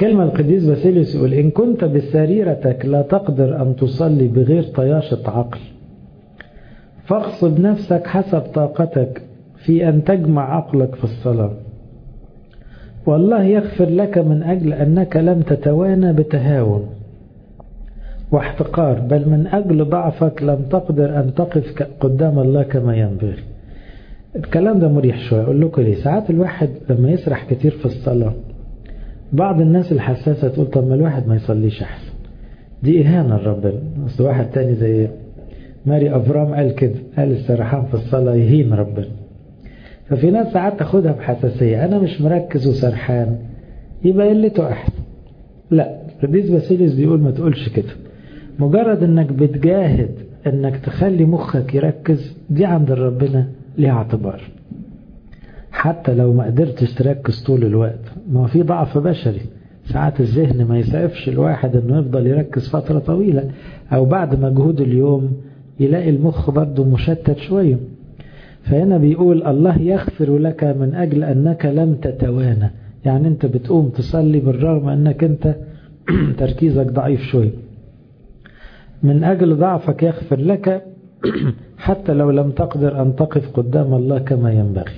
كلمة القديس باسيليوس يقول إن كنت بسريرتك لا تقدر أن تصلي بغير طياشة عقل فاغصب نفسك حسب طاقتك في أن تجمع عقلك في الصلاة والله يغفر لك من أجل أنك لم تتوانى بتهاون واحتقار بل من أجل ضعفك لم تقدر أن تقف قدام الله كما ينبغي الكلام ده مريح شوية أقول لكم ليه ساعات الواحد لما يسرح كتير في الصلاة بعض الناس الحساسة تقول طب ما الواحد ما يصليش أحسن دي إهانة لربنا أصل واحد تاني زي ماري أفرام قال كده قال السرحان في الصلاة يهين ربنا ففي ناس ساعات تاخدها بحساسية أنا مش مركز وسرحان يبقى قلته أحسن لا القديس باسيليوس بيقول ما تقولش كده مجرد انك بتجاهد انك تخلي مخك يركز دي عند ربنا ليها اعتبار حتى لو ما قدرتش تركز طول الوقت ما هو في ضعف بشري ساعات الذهن ما يسعفش الواحد انه يفضل يركز فترة طويلة او بعد مجهود اليوم يلاقي المخ برضه مشتت شوية فهنا بيقول الله يغفر لك من اجل انك لم تتوانى يعني انت بتقوم تصلي بالرغم انك انت تركيزك ضعيف شوية من أجل ضعفك يغفر لك حتى لو لم تقدر أن تقف قدام الله كما ينبغي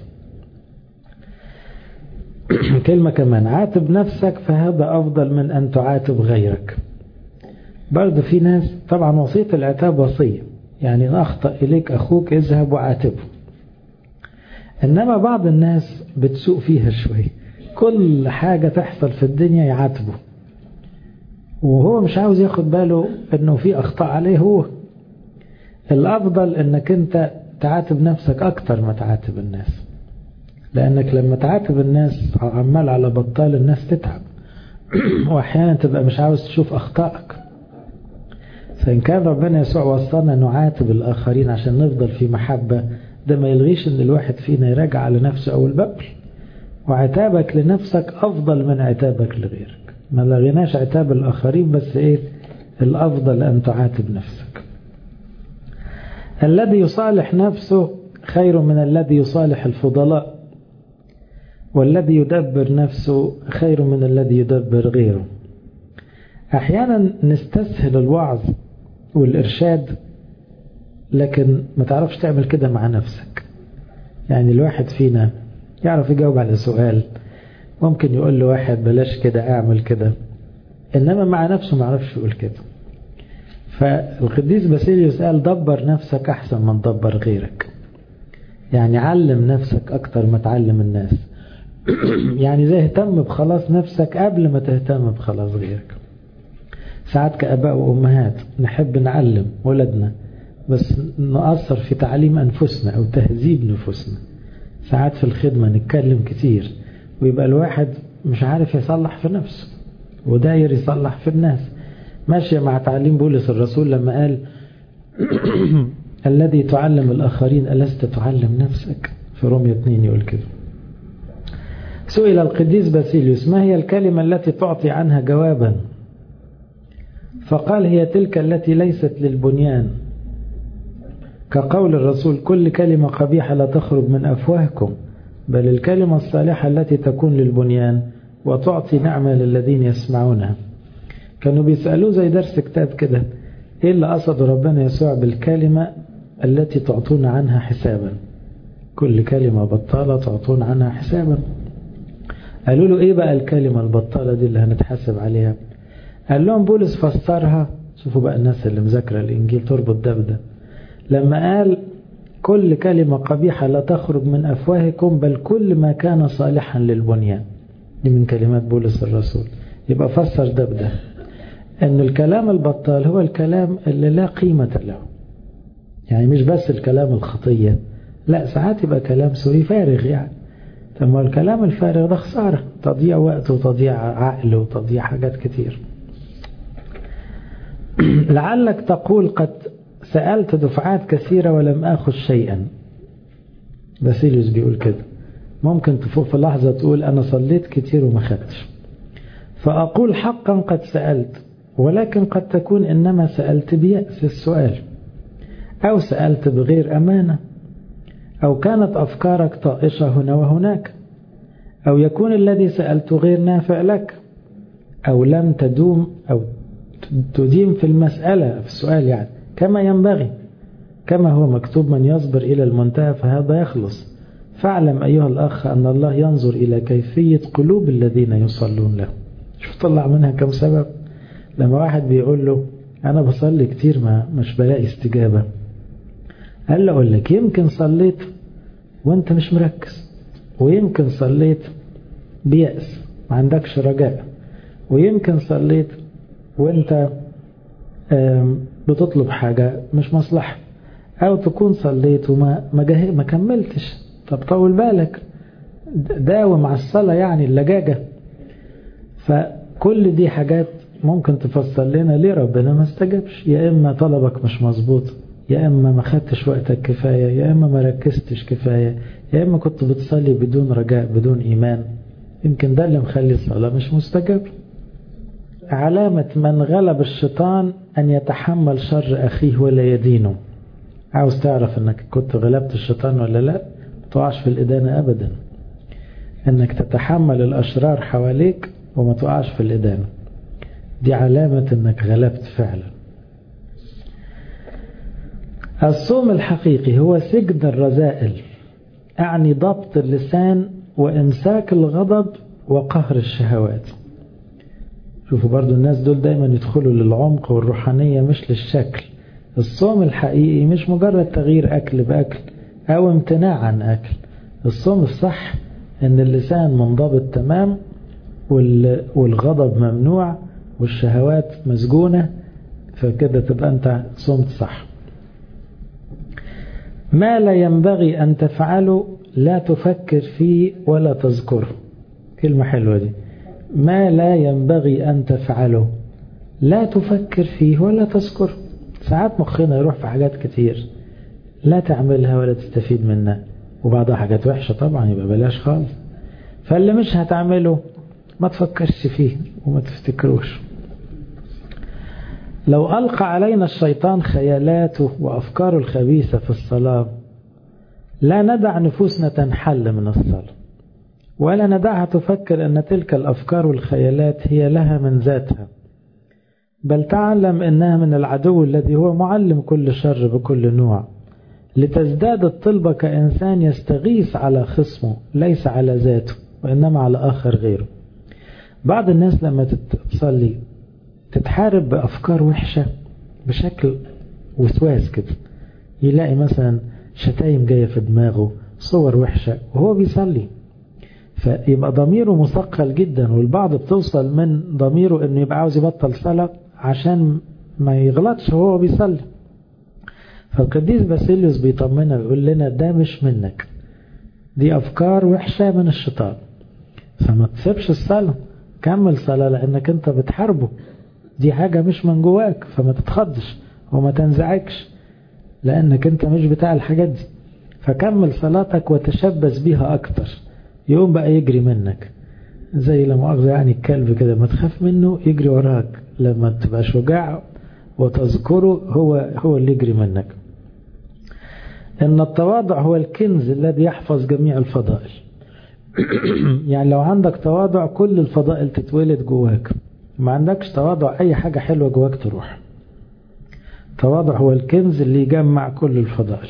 كلمة كمان عاتب نفسك فهذا أفضل من أن تعاتب غيرك برضه في ناس طبعا وصية العتاب وصية يعني إن أخطأ إليك أخوك اذهب وعاتبه إنما بعض الناس بتسوق فيها شوي كل حاجة تحصل في الدنيا يعاتبه وهو مش عاوز ياخد باله انه في اخطاء عليه هو الافضل انك انت تعاتب نفسك اكتر ما تعاتب الناس لانك لما تعاتب الناس عمال على بطال الناس تتعب واحيانا تبقى مش عاوز تشوف اخطائك فان كان ربنا يسوع وصلنا نعاتب الاخرين عشان نفضل في محبة ده ما يلغيش ان الواحد فينا يراجع على نفسه اول باول وعتابك لنفسك افضل من عتابك لغيرك ما لغيناش عتاب الآخرين بس إيه الأفضل أن تعاتب نفسك الذي يصالح نفسه خير من الذي يصالح الفضلاء والذي يدبر نفسه خير من الذي يدبر غيره أحيانا نستسهل الوعظ والإرشاد لكن ما تعرفش تعمل كده مع نفسك يعني الواحد فينا يعرف يجاوب على سؤال ممكن يقول له واحد بلاش كده اعمل كده انما مع نفسه ما عرفش يقول كده فالقديس باسيليوس قال دبر نفسك احسن من دبر غيرك يعني علم نفسك اكتر ما تعلم الناس يعني زي اهتم بخلاص نفسك قبل ما تهتم بخلاص غيرك ساعات كاباء وامهات نحب نعلم ولدنا بس نقصر في تعليم انفسنا او تهذيب نفوسنا ساعات في الخدمة نتكلم كتير ويبقى الواحد مش عارف يصلح في نفسه وداير يصلح في الناس ماشية مع تعليم بولس الرسول لما قال الذي تعلم الآخرين ألست تعلم نفسك في رومية 2 يقول كده سئل القديس باسيليوس ما هي الكلمة التي تعطي عنها جوابا فقال هي تلك التي ليست للبنيان كقول الرسول كل كلمة قبيحة لا تخرج من أفواهكم بل الكلمة الصالحة التي تكون للبنيان وتعطي نعمة للذين يسمعونها كانوا بيسألوه زي درس كتاب كده ايه اللي قصد ربنا يسوع بالكلمة التي تعطون عنها حسابا كل كلمة بطالة تعطون عنها حسابا قالوا له ايه بقى الكلمة البطالة دي اللي هنتحاسب عليها قال لهم بولس فسرها شوفوا بقى الناس اللي مذاكرة الانجيل تربط ده بده لما قال كل كلمة قبيحة لا تخرج من أفواهكم بل كل ما كان صالحا للبنيان دي من كلمات بولس الرسول يبقى فسر ده بده أن الكلام البطال هو الكلام اللي لا قيمة له يعني مش بس الكلام الخطية لا ساعات يبقى كلام سوري فارغ يعني ثم الكلام الفارغ ده خسارة تضيع وقت وتضيع عقل وتضيع حاجات كتير لعلك تقول قد سألت دفعات كثيرة ولم أخذ شيئا باسيليوس بيقول كده ممكن تفوق في لحظة تقول أنا صليت كتير وما خدتش فأقول حقا قد سألت ولكن قد تكون إنما سألت بيأس السؤال أو سألت بغير أمانة أو كانت أفكارك طائشة هنا وهناك أو يكون الذي سألت غير نافع لك أو لم تدوم أو تديم في المسألة في السؤال يعني كما ينبغي كما هو مكتوب من يصبر إلى المنتهى فهذا يخلص فاعلم أيها الأخ أن الله ينظر إلى كيفية قلوب الذين يصلون له شوف طلع منها كم سبب لما واحد بيقول له أنا بصلي كتير ما مش بلاقي استجابة قال له أقول لك يمكن صليت وانت مش مركز ويمكن صليت بيأس ما عندكش رجاء ويمكن صليت وانت بتطلب حاجة مش مصلحة أو تكون صليت وما ما, ما كملتش طب طول بالك داوم على الصلاة يعني اللجاجة فكل دي حاجات ممكن تفسر لنا ليه ربنا ما استجابش يا إما طلبك مش مظبوط يا إما ما خدتش وقتك كفاية يا إما ما ركزتش كفاية يا إما كنت بتصلي بدون رجاء بدون إيمان يمكن ده اللي مخلي الصلاة مش مستجابة علامة من غلب الشيطان أن يتحمل شر أخيه ولا يدينه عاوز تعرف أنك كنت غلبت الشيطان ولا لا تقعش في الإدانة أبدا أنك تتحمل الأشرار حواليك وما تقعش في الإدانة دي علامة أنك غلبت فعلا الصوم الحقيقي هو سجن الرذائل أعني ضبط اللسان وإمساك الغضب وقهر الشهوات شوفوا برضو الناس دول دايما يدخلوا للعمق والروحانية مش للشكل الصوم الحقيقي مش مجرد تغيير أكل بأكل أو امتناع عن أكل الصوم الصح أن اللسان منضبط تمام والغضب ممنوع والشهوات مسجونة فكده تبقى أنت صمت صح ما لا ينبغي أن تفعله لا تفكر فيه ولا تذكره كلمة حلوة دي ما لا ينبغي أن تفعله لا تفكر فيه ولا تذكره ساعات مخنا يروح في حاجات كتير لا تعملها ولا تستفيد منها وبعضها حاجات وحشة طبعا يبقى بلاش خالص فاللي مش هتعمله ما تفكرش فيه وما تفتكروش لو ألقى علينا الشيطان خيالاته وأفكاره الخبيثة في الصلاة لا ندع نفوسنا تنحل من الصلاة ولا ندعها تفكر أن تلك الأفكار والخيالات هي لها من ذاتها بل تعلم أنها من العدو الذي هو معلم كل شر بكل نوع لتزداد الطلبة كإنسان يستغيث على خصمه ليس على ذاته وإنما على آخر غيره بعض الناس لما تصلي تتحارب بأفكار وحشة بشكل وسواس كده يلاقي مثلا شتايم جاية في دماغه صور وحشة وهو بيصلي فيبقى ضميره مثقل جدا والبعض بتوصل من ضميره انه يبقى عاوز يبطل صلاة عشان ما يغلطش وهو بيصلي فالقديس باسيليوس بيطمنا بيقول لنا ده مش منك دي أفكار وحشة من الشيطان فما تسيبش الصلاة كمل صلاة لأنك أنت بتحاربه دي حاجة مش من جواك فما تتخضش وما تنزعجش لأنك أنت مش بتاع الحاجات دي فكمل صلاتك وتشبث بيها أكتر يقوم بقى يجري منك زي لما مؤاخذة يعني الكلب كده ما تخاف منه يجري وراك لما تبقى شجاع وتذكره هو هو اللي يجري منك إن التواضع هو الكنز الذي يحفظ جميع الفضائل يعني لو عندك تواضع كل الفضائل تتولد جواك ما عندكش تواضع أي حاجة حلوة جواك تروح التواضع هو الكنز اللي يجمع كل الفضائل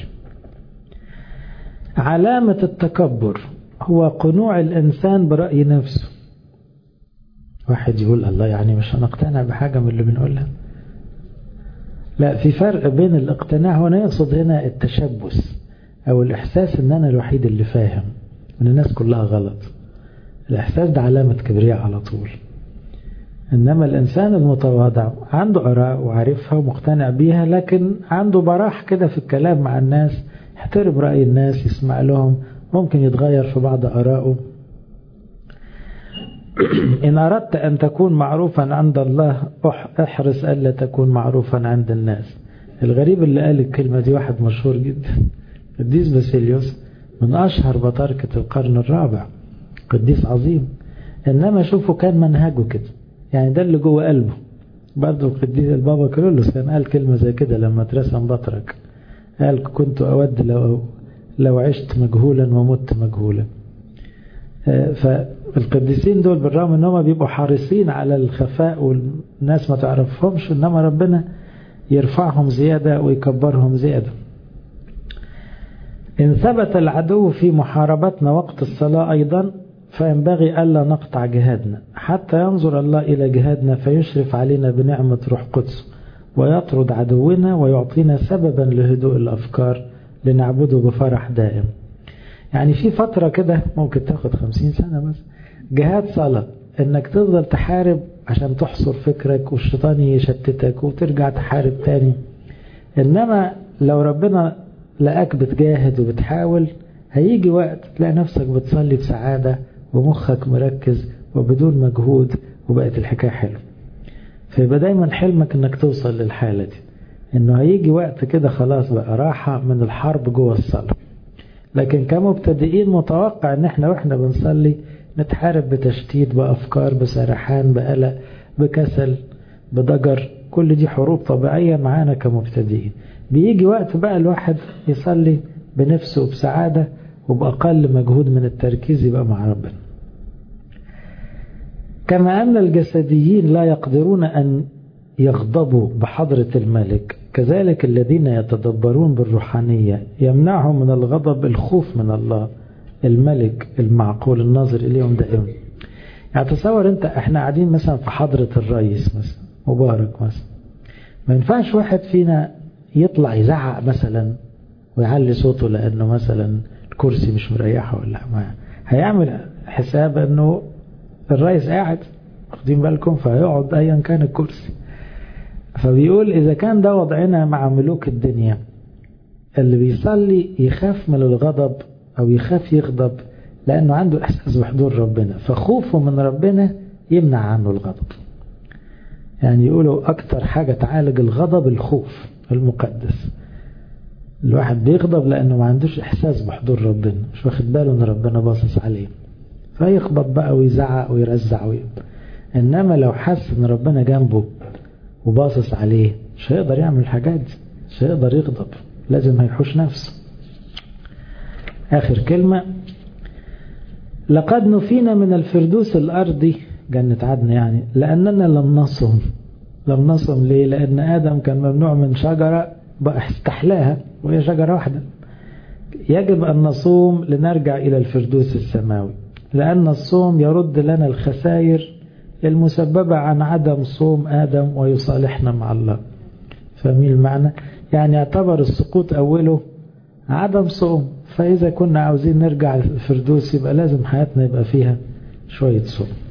علامة التكبر هو قنوع الإنسان برأي نفسه واحد يقول الله يعني مش هنقتنع بحاجة من اللي بنقولها لا في فرق بين الاقتناع هنا يقصد هنا التشبث أو الإحساس أن أنا الوحيد اللي فاهم وأن الناس كلها غلط الإحساس ده علامة كبرياء على طول إنما الإنسان المتواضع عنده آراء وعارفها ومقتنع بيها لكن عنده براح كده في الكلام مع الناس يحترم رأي الناس يسمع لهم ممكن يتغير في بعض آرائه إن أردت أن تكون معروفا عند الله احرص ألا تكون معروفا عند الناس الغريب اللي قال الكلمة دي واحد مشهور جدا قديس باسيليوس من أشهر بطاركة القرن الرابع قديس عظيم إنما شوفوا كان منهجه كده يعني ده اللي جوه قلبه برضه القديس البابا كيرلس كان قال كلمة زي كده لما اترسم بطرك قال كنت أود لو لو عشت مجهولا ومت مجهولا القديسين دول بالرغم ان هم بيبقوا حريصين على الخفاء والناس ما تعرفهمش انما ربنا يرفعهم زيادة ويكبرهم زيادة إن ثبت العدو في محاربتنا وقت الصلاة أيضا فينبغي ألا نقطع جهادنا حتى ينظر الله إلى جهادنا فيشرف علينا بنعمة روح قدس ويطرد عدونا ويعطينا سببا لهدوء الأفكار لنعبده بفرح دائم يعني في فترة كده ممكن تاخد خمسين سنة بس جهاد صلاة انك تفضل تحارب عشان تحصر فكرك والشيطان يشتتك وترجع تحارب تاني انما لو ربنا لقاك بتجاهد وبتحاول هيجي وقت تلاقي نفسك بتصلي بسعادة ومخك مركز وبدون مجهود وبقت الحكاية حلوة فيبقى دايما حلمك انك توصل للحالة دي انه هيجي وقت كده خلاص بقى راحة من الحرب جوه الصلاة لكن كمبتدئين متوقع ان احنا واحنا بنصلي نتحارب بتشتيت بأفكار بسرحان بقلق بكسل بضجر كل دي حروب طبيعية معانا كمبتدئين بيجي وقت بقى الواحد يصلي بنفسه بسعادة وبأقل مجهود من التركيز يبقى مع ربنا كما أن الجسديين لا يقدرون أن يغضبوا بحضرة الملك كذلك الذين يتدبرون بالروحانية يمنعهم من الغضب الخوف من الله الملك المعقول الناظر إليهم دائما يعني تصور انت احنا قاعدين مثلا في حضرة الرئيس مثلا مبارك مثلا ما ينفعش واحد فينا يطلع يزعق مثلا ويعلي صوته لانه مثلا الكرسي مش مريحه ولا ما هيعمل حساب انه الرئيس قاعد واخدين بالكم فهيقعد ايا كان الكرسي فبيقول اذا كان ده وضعنا مع ملوك الدنيا اللي بيصلي يخاف من الغضب او يخاف يغضب لانه عنده احساس بحضور ربنا فخوفه من ربنا يمنع عنه الغضب يعني يقولوا اكتر حاجة تعالج الغضب الخوف المقدس الواحد بيغضب لانه ما عندوش احساس بحضور ربنا مش واخد باله ان ربنا باصص عليه فيخبط بقى ويزعق ويرزع وي... انما لو حس ان ربنا جنبه وباصص عليه مش هيقدر يعمل الحاجات دي مش هيقدر يغضب لازم هيحوش نفسه آخر كلمة لقد نفينا من الفردوس الأرضي جنة عدن يعني لأننا لم نصم لم نصم ليه لأن آدم كان ممنوع من شجرة بقى استحلاها وهي شجرة واحدة يجب أن نصوم لنرجع إلى الفردوس السماوي لأن الصوم يرد لنا الخسائر المسببة عن عدم صوم آدم ويصالحنا مع الله فاهمين المعنى يعني يعتبر السقوط أوله عدم صوم فإذا كنا عاوزين نرجع الفردوس يبقى لازم حياتنا يبقى فيها شوية صوم